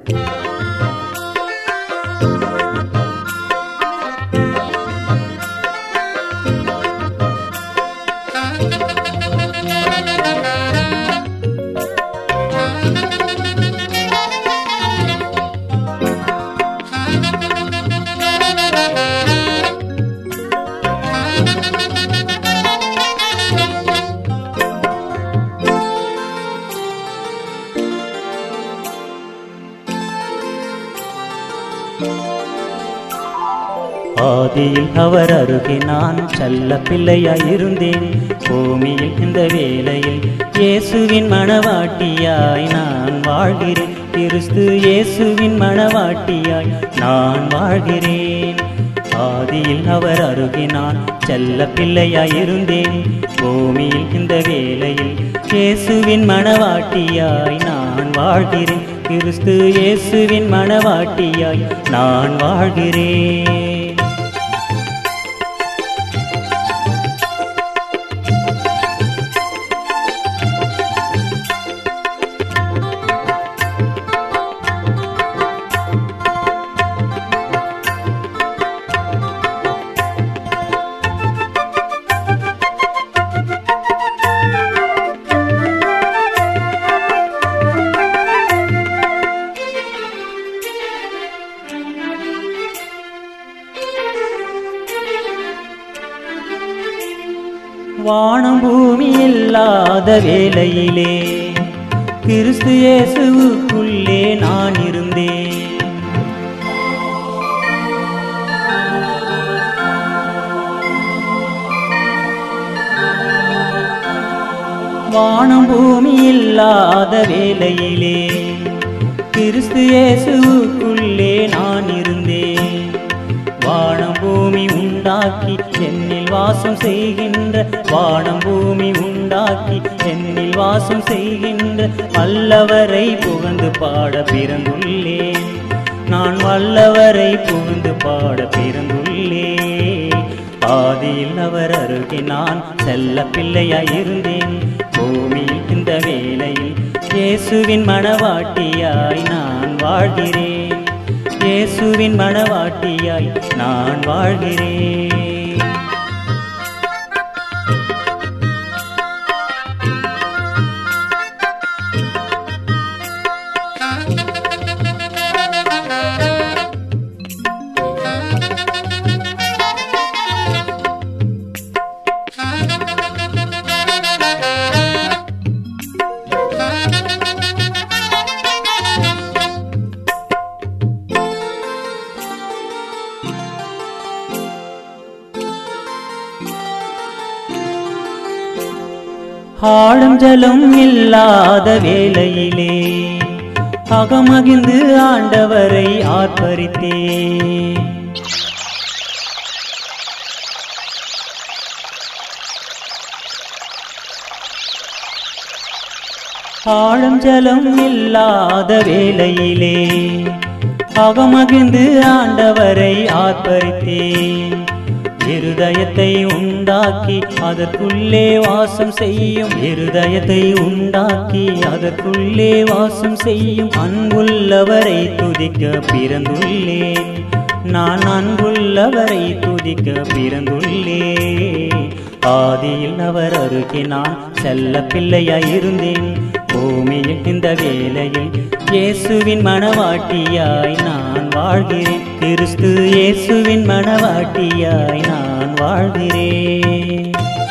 ஆதியில் அவர் அருகே நான் செல்ல பிள்ளையாயிருந்தேன் பூமியில் இந்த வேளையில் இயேசுவின் மணவாட்டியாய் நான் வாழ்கிறேன் கிறிஸ்து இயேசுவின் மணவாட்டியாய் நான் வாழ்கிறேன் ஆதியில் அவர் அருகே நான் செல்ல பிள்ளையாயிருந்தேன் பூமியில் இந்த வேளையில் இயேசுவின் மணவாட்டியாய் நான் வாழ்கிறேன் கிறிஸ்து இயேசுவின் மணவாட்டியாய் நான் வாழ்கிறேன் வானம் பூமி இல்லாத வேளையிலே கிறிஸ்து இயேசுவுக்குள்ளே நான் இருந்தேன் வானம் பூமி இல்லாத வேளையிலே கிறிஸ்து இயேசுவுக்குள்ளே நான் இருந்தேன் வானம் பூமி உண்டாக்கி என்னில் வாசம் செய்கின்ற வானம் பூமி உண்டாக்கி என்னில் வாசம் செய்கின்ற வல்லவரை புகழ்ந்து பாட பிறந்துள்ளேன் நான் வல்லவரை புகழ்ந்து பாட பிறந்துள்ளேன் ஆதியில் அவர் அருகே நான் செல்ல பிள்ளையாயிருந்தேன் பூமியில் இந்த வேளையில் இயேசுவின் மணவாட்டியாய் நான் வாழ்கிறேன் இயேசுவின் மணவாட்டியாய் நான் வாழ்கிறேன் ஆடும் ஜலம் இல்லாத வேளையிலே அகமகிழ்ந்து ஆண்டவரை ஆர்ப்பரித்தேன் ஆழம் ஜலம் இல்லாத வேளையிலே அகமகிழ்ந்து ஆண்டவரை ஆர்ப்பரித்தேன் இருதயத்தை உண்டாக்கி அதற்குள்ளே வாசம் செய்யும் இருதயத்தை உண்டாக்கி அதற்குள்ளே வாசம் செய்யும் அன்புள்ளவரை துதிக்க பிறந்துள்ளேன் நான் அன்புள்ளவரை துதிக்க பிறந்துள்ளேன் ஆதியில் அவர் அருகே நான் செல்ல பிள்ளையாயிருந்தேன் பூமியில் இந்த வேளையில் இயேசுவின் மணவாட்டியாய் நான் வாழ்கிறேன் கிறிஸ்து இயேசுவின் மணவாட்டியாய் நான் வாழ்கிறேன்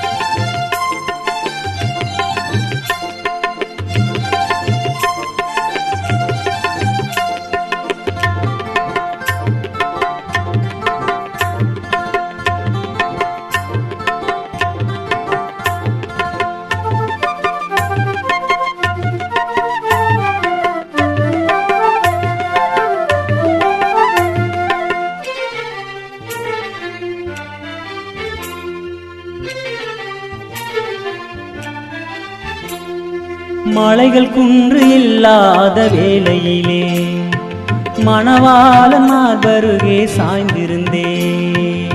மலைகள் குன்று இல்லாத வேளையிலே மணவாளன் மார்பருகே சாய்ந்திருந்தேன்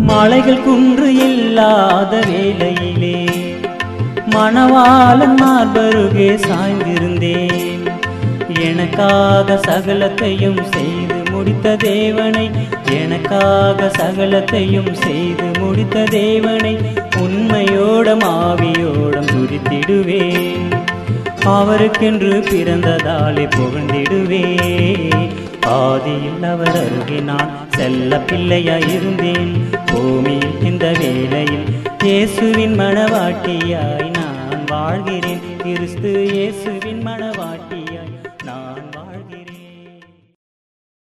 மலைகள் குன்று இல்லாத வேளையிலே மணவாளன் மார்பருகே சாய்ந்திருந்தேன் எனக்காக சகலத்தையும் செய்து முடித்த தேவனை எனக்காக சகலத்தையும் செய்து முடித்த தேவனை உண்மையோடும் ஆவியோடும் துதித்திடுவேன் அவருக்கென்று பிறந்ததாலே புகழ்ந்திடுவேன் ஆதியில் அவர் அருகே நான் செல்ல பிள்ளையாயிருந்தேன் பூமியில் இந்த வேளையில் இயேசுவின் மணவாட்டியாய் நான் வாழ்கிறேன் கிறிஸ்து இயேசுவின் மணவாட்டியாய்